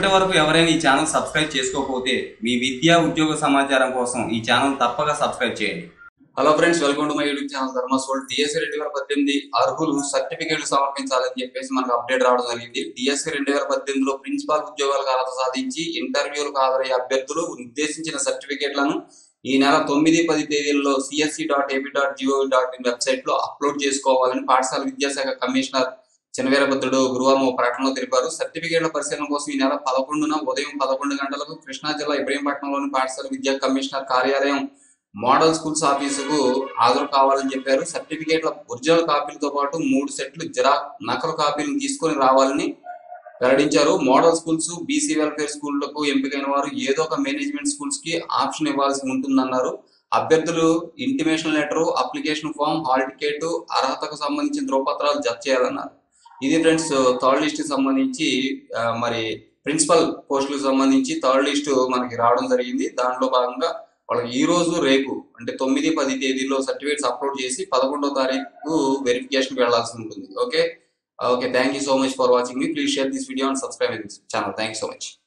ఇప్పటి వరకు ఎవరైనా ఈ ఛానల్ సబ్స్క్రైబ్ చేసుకోకపోతే మీ విద్యా ఉద్యోగ సమాచారం కోసం ఈ ఛానల్ తప్పక సబ్స్క్రైబ్ చేయండి hello friends welcome to my YouTube channel ధర్మసోల్ డిఎస్సి రెండు వేల పద్దెనిమిది అర్హులు సర్టిఫికేట్లు సమర్పించాలని చెప్పేసి మనకు అప్డేట్ రావడం జరిగింది డిఎస్సి రెండు వేల పద్దెనిమిదిలో ప్రిన్సిపాల్ ఉద్యోగాలకు అర్హత సాధించి ఇంటర్వ్యూలకు హాజరయ్యే అభ్యర్థులు ఉద్దేశించిన సర్టిఫికేట్లను ఈ నెల తొమ్మిది పది తేదీల్లో CSC dot AP dot GOV dot IN website లో అప్లోడ్ చేసుకోవాలని పాఠశాల విద్యాశాఖ కమిషనర్ చినవీరభద్రుడు గురువారం ఒక ప్రకటనలో తెలిపారు సర్టిఫికేట్ల పరిశీలన కోసం ఈ నెల పదకొండున ఉదయం పదకొండు గంటలకు కృష్ణా జిల్లా ఇబ్రహీంపట్నంలోని పాఠశాల విద్యా కమిషనర్ కార్యాలయం మోడల్ స్కూల్స్ ఆఫీసుకు హాజరు కావాలని చెప్పారు సర్టిఫికేట్ల ఒరిజినల్ కాపీలతో పాటు మూడు సెట్లు జిరా నకలు కాపీలను తీసుకొని రావాలని వెల్లడించారు మోడల్ స్కూల్స్ బీసీ వెల్ఫేర్ స్కూళ్లకు ఎంపికైన వారు ఏదో ఒక మేనేజ్మెంట్ స్కూల్స్ కి ఆప్షన్ ఇవ్వాల్సి ఉంటుందన్నారు అభ్యర్థులు intimation letter application form hall ticket అర్హతకు సంబంధించిన ధ్రువపత్రాలు జత చేయాలన్నారు ఇది ఫ్రెండ్స్ థర్డ్ లిస్ట్ కి సంబంధించి ఆ, మరి ప్రిన్సిపల్ పోస్టులకు సంబంధించి థర్డ్ లిస్ట్ మనకి రావడం జరిగింది దాంట్లో భాగంగా వాళ్ళకి ఈ రోజు రేపు అంటే తొమ్మిది పది తేదీలో సర్టిఫికేట్స్ అప్లోడ్ చేసి పదకొండో తారీఖు వెరిఫికేషన్ వెళ్లాల్సి ఉంటుంది okay okay thank you so much for watching మీ please share this video and subscribe this channel thank you so much